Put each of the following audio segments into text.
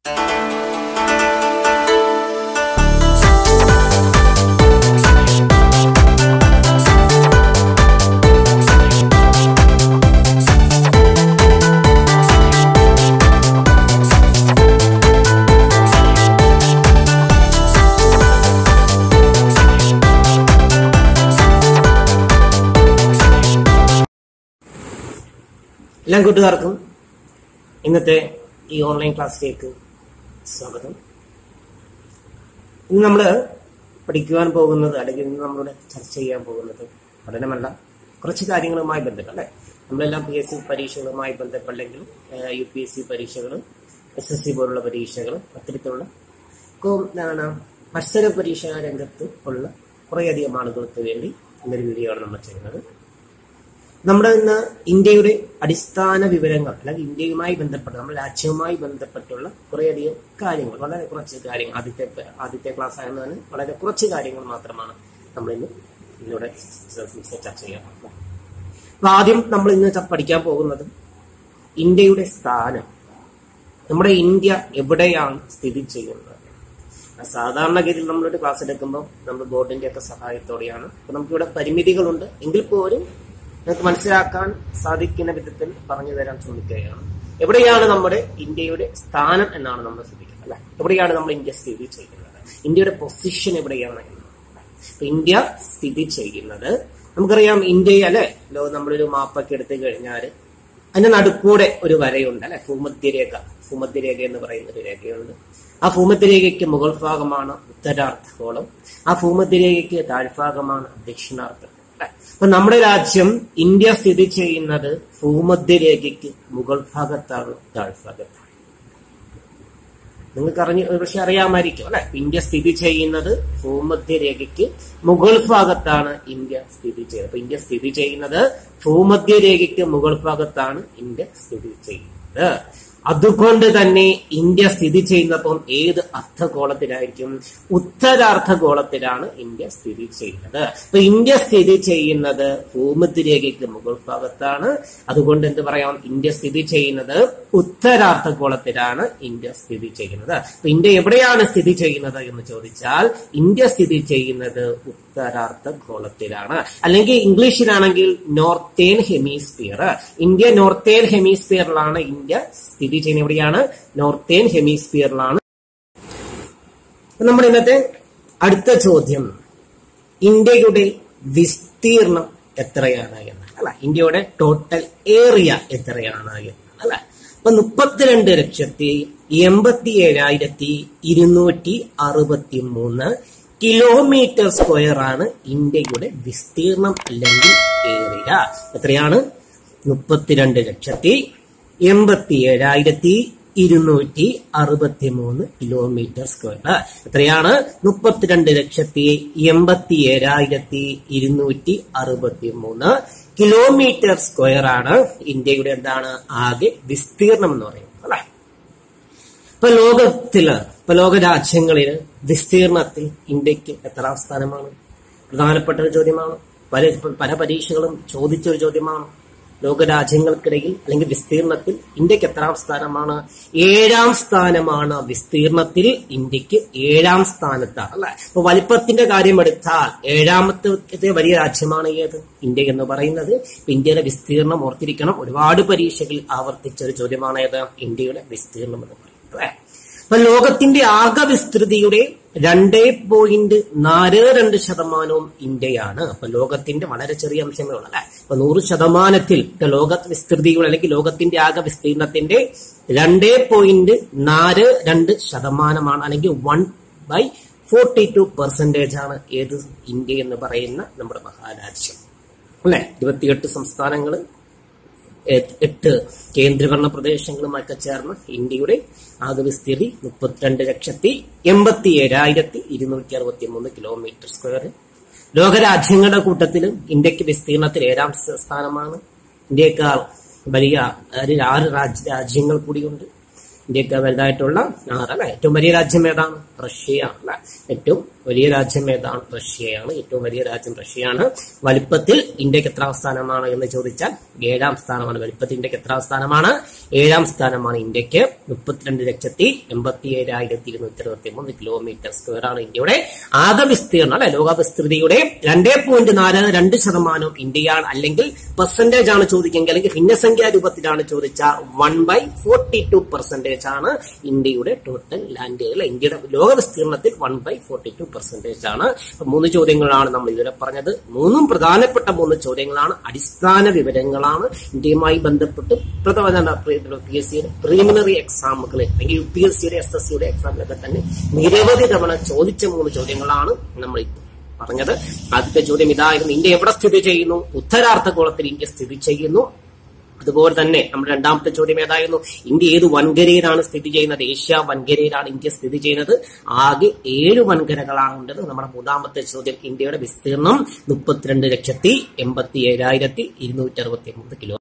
എല്ലാ കൂട്ടുകാർക്കും ഇന്നത്തെ ഈ ഓൺലൈൻ ക്ലാസ്സിലേക്ക് സ്വാഗതം ഇന്ന് നമ്മൾ പഠിക്കുവാൻ പോകുന്നത് അല്ലെങ്കിൽ ഇന്ന് നമ്മളിവിടെ ചർച്ച ചെയ്യാൻ പോകുന്നത് പഠനമല്ല കുറച്ച് കാര്യങ്ങളുമായി ബന്ധപ്പെട്ട് അല്ലെ നമ്മളെല്ലാം പി എസ് സി പരീക്ഷകളുമായി ബന്ധപ്പെട്ടെങ്കിലും യു പി എസ് സി പരീക്ഷകൾ എസ് എസ് സി പോലുള്ള പരീക്ഷകൾ അത്തരത്തിലുള്ള കോ- എന്താണ് മത്സര പരീക്ഷാ രംഗത്ത് ഉള്ള കുറേയധികം ആളുകൾക്ക് വേണ്ടി ഇന്നൊരു വീഡിയോ ആണ് നമ്മൾ ചെയ്യുന്നത് നമ്മുടെ ഇന്ന് ഇന്ത്യയുടെ അടിസ്ഥാന വിവരങ്ങൾ അല്ലെങ്കിൽ ഇന്ത്യയുമായി ബന്ധപ്പെട്ട നമ്മുടെ രാജ്യവുമായി ബന്ധപ്പെട്ടുള്ള കുറേയധികം കാര്യങ്ങൾ വളരെ കുറച്ച് കാര്യങ്ങൾ ആദ്യത്തെ ആദ്യത്തെ ക്ലാസ് ആയതുകൊണ്ട് തന്നെ വളരെ കുറച്ച് കാര്യങ്ങൾ മാത്രമാണ് നമ്മൾ ഇന്ന് ഇതിലൂടെ ചർച്ച ചെയ്യാൻ പോകുന്നത് അപ്പൊ ആദ്യം നമ്മൾ ഇന്ന് ച- പഠിക്കാൻ പോകുന്നത് ഇന്ത്യയുടെ സ്ഥാനം നമ്മുടെ ഇന്ത്യ എവിടെയാണ് സ്ഥിതി ചെയ്യുന്നത് സാധാരണഗതിയിൽ നമ്മളൊരു ക്ലാസ് എടുക്കുമ്പോൾ നമ്മൾ ബോർഡിന്റെ ഒക്കെ സഹായത്തോടെയാണ് അപ്പൊ നമുക്കിവിടെ പരിമിതികളുണ്ട് എങ്കിൽ പോലും നമുക്ക് മനസ്സിലാക്കാൻ സാധിക്കുന്ന വിധത്തിൽ പറഞ്ഞു തരാൻ ശ്രമിക്കുകയാണ് എവിടെയാണ് നമ്മുടെ ഇന്ത്യയുടെ സ്ഥാനം എന്നാണ് നമ്മൾ ശ്രദ്ധിക്കുന്നത് അല്ലെ എവിടെയാണ് നമ്മൾ ഇന്ത്യ സ്ഥിതി ചെയ്യുന്നത് ഇന്ത്യയുടെ പൊസിഷൻ എവിടെയാണ് എന്ന് അപ്പൊ ഇന്ത്യ സ്ഥിതി ചെയ്യുന്നത് നമുക്കറിയാം ഇന്ത്യ അല്ലെ ലോ നമ്മളൊരു മാപ്പൊക്കെ എടുത്തു കഴിഞ്ഞാൽ അതിന്റെ നടുക്കൂടെ ഒരു വരയുണ്ട് അല്ലെ ഭൂമധ്യരേഖ ഭൂമധ്യരേഖ എന്ന് പറയുന്ന ഒരു രേഖയുണ്ട് ആ ഭൂമധ്യരേഖയ്ക്ക് മുകൾ ഭാഗമാണ് ഉത്തരാർദ്ധഗോളം ആ ഭൂമധ്യരേഖയ്ക്ക് താഴ്ഭാഗമാണ് ദക്ഷിണാർദ്ധഗോളം അല്ലെ അപ്പൊ നമ്മുടെ രാജ്യം ഇന്ത്യ സ്ഥിതി ചെയ്യുന്നത് ഭൂമധ്യരേഖയ്ക്ക് മുകൾ ഭാഗത്താണ് താഴ്ഭാഗത്താണ് നിങ്ങൾക്ക് അറിഞ്ഞ പക്ഷെ അറിയാമായിരിക്കും അല്ലെ ഇന്ത്യ സ്ഥിതി ചെയ്യുന്നത് ഭൂമധ്യരേഖയ്ക്ക് മുകൾ ഭാഗത്താണ് ഇന്ത്യ സ്ഥിതി ചെയ്യുന്നത് അപ്പൊ ഇന്ത്യ സ്ഥിതി ചെയ്യുന്നത് ഭൂമധ്യരേഖയ്ക്ക് മുകൾ ഭാഗത്താണ് ഇന്ത്യ സ്ഥിതി ചെയ്യുന്നത് അതുകൊണ്ട് തന്നെ ഇന്ത്യ സ്ഥിതി ചെയ്യുന്നപ്പം ഏത് അർദ്ധഗോളത്തിലായിരിക്കും ഉത്തരാർദ്ധഗോളത്തിലാണ് ഇന്ത്യ സ്ഥിതി ചെയ്യുന്നത് അപ്പൊ ഇന്ത്യ സ്ഥിതി ചെയ്യുന്നത് ഭൂമധ്യരേഖയ്ക്ക് മുകൾ ഭാഗത്താണ് അതുകൊണ്ട് എന്ത് പറയാം ഇന്ത്യ സ്ഥിതി ചെയ്യുന്നത് ഉത്തരാർദ്ധഗോളത്തിലാണ് ഇന്ത്യ സ്ഥിതി ചെയ്യുന്നത് അപ്പൊ ഇന്ത്യ എവിടെയാണ് സ്ഥിതി ചെയ്യുന്നത് എന്ന് ചോദിച്ചാൽ ഇന്ത്യ സ്ഥിതി ചെയ്യുന്നത് ഉത്തരാർദ്ധഗോളത്തിലാണ് അല്ലെങ്കിൽ ഇംഗ്ലീഷിലാണെങ്കിൽ നോർത്തേൺ ഹെമിസ്ഫിയർ ഇന്ത്യ നോർത്തേൺ ഹെമിസ്ഫിയറിലാണ് ഇന്ത്യ സ്ഥിതി ചെയ്യുന്നത് എവിടെയാണ് നോർത്തേൺ ഹെമിസ്ഫിയറിലാണ് അപ്പൊ നമ്മുടെ ഇന്നത്തെ അടുത്ത ചോദ്യം ഇന്ത്യയുടെ വിസ്തീർണം എത്രയാണ് എന്ന് അല്ല ഇന്ത്യയുടെ ടോട്ടൽ ഏറിയ എത്രയാണ് എന്ന് അല്ല അപ്പൊ മുപ്പത്തിരണ്ട് ലക്ഷത്തി എൺപത്തി ഏഴായിരത്തി ഇരുന്നൂറ്റി അറുപത്തി മൂന്ന് കിലോമീറ്റർ സ്ക്വയർ ആണ് ഇന്ത്യയുടെ വിസ്തീർണം അല്ലെങ്കിൽ ഏറിയ എത്രയാണ് മുപ്പത്തിരണ്ട് ലക്ഷത്തി എൺപത്തി ഏഴായിരത്തി ഇരുന്നൂറ്റി അറുപത്തി മൂന്ന് കിലോമീറ്റർ സ്ക്വയർ എത്രയാണ് മുപ്പത്തിരണ്ട് ലക്ഷത്തി എൺപത്തി ഏഴായിരത്തി ഇരുന്നൂറ്റി അറുപത്തി മൂന്ന് കിലോമീറ്റർ സ്ക്വയർ ആണ് ഇന്ത്യയുടെ എന്താണ് ആകെ വിസ്തീർണം എന്ന് പറയുന്നത് അല്ലെ ഇപ്പൊ ലോകത്തില് ഇപ്പൊ ലോക രാജ്യങ്ങളില് വിസ്തീർണത്തിൽ ഇന്ത്യക്ക് എത്രാം സ്ഥാനമാണ് പ്രധാനപ്പെട്ട ഒരു ചോദ്യമാണ് പല പല പരീക്ഷകളും ചോദിച്ച ഒരു ചോദ്യമാണ് ലോക രാജ്യങ്ങൾക്കിടയിൽ അല്ലെങ്കിൽ വിസ്തീർണത്തിൽ ഇന്ത്യക്ക് എത്രാം സ്ഥാനമാണ് ഏഴാം സ്ഥാനമാണ് വിസ്തീർണത്തിൽ ഇന്ത്യക്ക് ഏഴാം സ്ഥാനത്താണ് അല്ലെ അപ്പൊ വലിപ്പത്തിന്റെ കാര്യം എടുത്താൽ ഏഴാമത്തെ വലിയ രാജ്യമാണ് ഏത് ഇന്ത്യ എന്ന് പറയുന്നത് ഇപ്പൊ ഇന്ത്യയുടെ വിസ്തീർണം ഓർത്തിരിക്കണം ഒരുപാട് പരീക്ഷകളിൽ ആവർത്തിച്ച ഒരു ചോദ്യമാണ് ഏത് ഇന്ത്യയുടെ വിസ്തീർണം എന്ന് പറയുന്നത് അല്ലെ അപ്പൊ ലോകത്തിന്റെ ആകെ വിസ്തൃതിയുടെ രണ്ടേ പോയിന്റ് നാല് രണ്ട് ശതമാനവും ഇന്ത്യയാണ് അപ്പൊ ലോകത്തിന്റെ വളരെ ചെറിയ അംശമേ ഉള്ളൂ അല്ലെ അപ്പൊ നൂറ് ശതമാനത്തിൽ ഇപ്പൊ ലോക വിസ്തൃതിയുടെ അല്ലെങ്കിൽ ലോകത്തിന്റെ ആകെ വിസ്തീർണത്തിന്റെ രണ്ടേ പോയിന്റ് നാല് രണ്ട് ശതമാനമാണ് അല്ലെങ്കിൽ one by forty two percentage ആണ് ഏത് ഇന്ത്യ എന്ന് പറയുന്ന നമ്മുടെ മഹാരാജ്യം അല്ലെ ഇരുപത്തിയെട്ട് സംസ്ഥാനങ്ങള് എ- എട്ട് കേന്ദ്രഭരണ പ്രദേശങ്ങളുമൊക്കെ ചേർന്ന് ഇന്ത്യയുടെ ആകെ വിസ്തീർണി മുപ്പത്തിരണ്ട് ലക്ഷത്തി എൺപത്തി ഏഴായിരത്തി ഇരുന്നൂറ്റി അറുപത്തി മൂന്ന് കിലോമീറ്റർ സ്ക്വയർ ലോകരാജ്യങ്ങളുടെ കൂട്ടത്തിൽ ഇന്ത്യക്ക് വിസ്തീർണത്തിൽ ഏഴാം സ് സ്ഥാനമാണ് ഇന്ത്യക്കാൾ വലിയ ഒരു ആറ് രാജ്യ രാജ്യങ്ങൾ കൂടിയുണ്ട് ഇന്ത്യക്ക് വലുതായിട്ടുള്ള ആറ് അല്ലെ ഏറ്റവും വലിയ രാജ്യം ഏതാണ് റഷ്യ അല്ലെ ഏറ്റവും വലിയ രാജ്യം ഏതാണ് റഷ്യയാണ് ഏറ്റവും വലിയ രാജ്യം റഷ്യയാണ് വലിപ്പത്തിൽ ഇന്ത്യക്ക് എത്രാം സ്ഥാനമാണ് എന്ന് ചോദിച്ചാൽ ഏഴാം സ്ഥാനമാണ് വലിപ്പത്തിൽ ഇന്ത്യക്ക് എത്രാം സ്ഥാനമാണ് ഏഴാം സ്ഥാനമാണ് ഇന്ത്യക്ക് മുപ്പത്തിരണ്ട് ലക്ഷത്തി എൺപത്തി ഏഴായിരത്തി ഇരുന്നൂറ്റി അറുപത്തി മൂന്ന് കിലോമീറ്റർ സ്ക്വയർ ആണ് ഇന്ത്യയുടെ ആകെ വിസ്തീർണം അല്ലെ ലോക വിസ്തൃതിയുടെ രണ്ടേ പോയിന്റ് നാല് രണ്ട് ശതമാനം ഇന്ത്യയാണ് അല്ലെങ്കിൽ പെർസെന്റേജ് ആണ് ചോദിക്കെങ്കിൽ അല്ലെങ്കിൽ ഭിന്നസംഖ്യാ രൂപത്തിലാണ് ചോദിച്ചാൽ one by forty two percentage ആണ് ഇന്ത്യയുടെ ടോട്ടൽ ലാൻഡ് അല്ലെ ഇന്ത്യയുടെ ലോക വിസ്തീർണത്തിൽ one by forty two percentage ആണ് അപ്പൊ മൂന്ന് ചോദ്യങ്ങളാണ് നമ്മൾ ഇതുവരെ പറഞ്ഞത് മൂന്നും പ്രധാനപ്പെട്ട മൂന്ന് ചോദ്യങ്ങളാണ് അടിസ്ഥാന വിവരങ്ങളാണ് ഇന്ത്യയുമായി ബന്ധപ്പെട്ട് പ്രഥമ പി എസ് സിയുടെ പ്രിലിമിനറി എക്സാമുകൾ അല്ലെങ്കിൽ യു പി എസ് സിയുടെ എസ് എസ് സിയുടെ എക്സാമിലൊക്കെ തന്നെ നിരവധി തവണ ചോദിച്ച മൂന്ന് ചോദ്യങ്ങളാണ് നമ്മൾ ഇപ്പോൾ പറഞ്ഞത് ആദ്യത്തെ ചോദ്യം ഇതായിരുന്നു ഇന്ത്യ എവിടെ സ്ഥിതി ചെയ്യുന്നു ഉത്തരാർദ്ധഗോളത്തിൽ ഇന്ത്യ സ്ഥിതി ചെയ്യുന്നു അതുപോലെ തന്നെ നമ്മുടെ രണ്ടാമത്തെ ചോദ്യം ഏതായിരുന്നു ഇന്ത്യ ഏത് വൻകരയിലാണ് സ്ഥിതി ചെയ്യുന്നത് ഏഷ്യ വൻകരയിലാണ് ഇന്ത്യ സ്ഥിതി ചെയ്യുന്നത് ആകെ ഏഴ് വൻകരകളാണ് ഉള്ളത് നമ്മുടെ മൂന്നാമത്തെ ചോദ്യം ഇന്ത്യയുടെ വിസ്തീർണം മുപ്പത്തിരണ്ട് ലക്ഷത്തി എൺപത്തി ഏഴായിരത്തി ഇരുന്നൂറ്റി അറുപത്തി മൂന്ന് കിലോ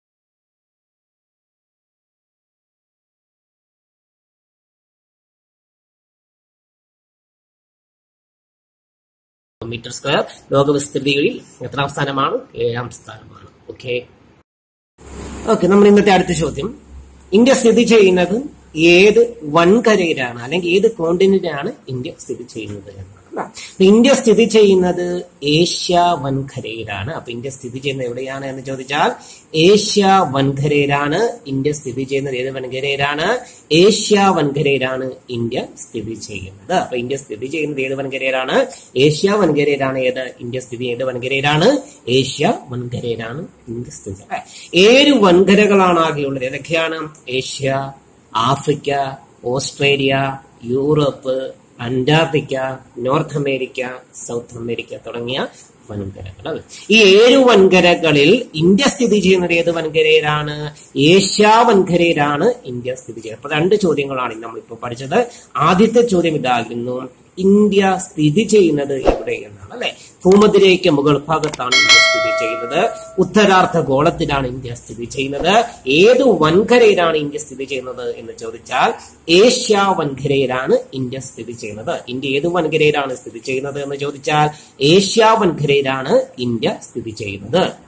മീറ്റർ സ്ക്വയർ ലോക വിസ്തൃതിയിൽ എത്രാം സ്ഥാനമാണ് ഏഴാം സ്ഥാനമാണ് ഓക്കെ ഓക്കെ നമ്മൾ ഇന്നത്തെ അടുത്ത ചോദ്യം ഇന്ത്യ സ്ഥിതി ചെയ്യുന്നത് ഏത് വൻകരയിലാണ് അല്ലെങ്കിൽ ഏത് കോണ്ടിനെന്റിലാണ് ഇന്ത്യ സ്ഥിതി ചെയ്യുന്നത് എന്നാണ് അപ്പൊ ഇന്ത്യ സ്ഥിതി ചെയ്യുന്നത് ഏഷ്യ വൻകരയിലാണ് അപ്പൊ ഇന്ത്യ സ്ഥിതി ചെയ്യുന്നത് എവിടെയാണ് എന്ന് ചോദിച്ചാൽ ഏഷ്യ വൻകരയിലാണ് ഇന്ത്യ സ്ഥിതി ചെയ്യുന്നത് ഏത് വൻകരയിലാണ് ഏഷ്യ വൻകരയിലാണ് ഇന്ത്യ സ്ഥിതി ചെയ്യുന്നത് അപ്പൊ ഇന്ത്യ സ്ഥിതി ചെയ്യുന്നത് ഏത് വൻകരയിലാണ് ഏഷ്യ വൻകരയിലാണ് ഏത് ഇന്ത്യ സ്ഥിതി ഏത് വൻകരയിലാണ് ഏഷ്യ വൻകരയിലാണ് ഇന്ത്യ സ്ഥിതി ചെയ്യുന്നത്. ഏഴ് വൻകരകളാണ് ആകെയുള്ളത് ഏതൊക്കെയാണ് Asia Africa Australia Europe Antarctica North America South America തുടങ്ങിയ വൻകരകൾ ഈ ഏഴ് വൻകരകളിൽ ഇന്ത്യ സ്ഥിതി ചെയ്യുന്നത് ഏത് വൻകരയിലാണ് ഏഷ്യ വൻകരയിലാണ് ഇന്ത്യ സ്ഥിതി ചെയ്യുന്നത് അപ്പൊ രണ്ട് ചോദ്യങ്ങളാണ് നമ്മളിപ്പോൾ പഠിച്ചത് ആദ്യത്തെ ചോദ്യം ഇതായിരുന്നു ഇന്ത്യ സ്ഥിതി ചെയ്യുന്നത് എവിടെ എന്നാണ് അല്ലെ ഭൂമധ്യരേഖയ്ക്ക് മുകൾ ഭാഗത്താണ് ഇന്ത്യ സ്ഥിതി ചെയ്യുന്നത് ഉത്തരാർദ്ധ ഗോളത്തിലാണ് ഇന്ത്യ സ്ഥിതി ചെയ്യുന്നത് ഏത് വൻകരയിലാണ് ഇന്ത്യ സ്ഥിതി ചെയ്യുന്നത് എന്ന് ചോദിച്ചാൽ ഏഷ്യ വൻകരയിലാണ് ഇന്ത്യ സ്ഥിതി ചെയ്യുന്നത് ഇന്ത്യ ഏത് വൻകരയിലാണ് സ്ഥിതി ചെയ്യുന്നത് എന്ന് ചോദിച്ചാൽ ഏഷ്യ വൻകരയിലാണ് ഇന്ത്യ സ്ഥിതി ചെയ്യുന്നത്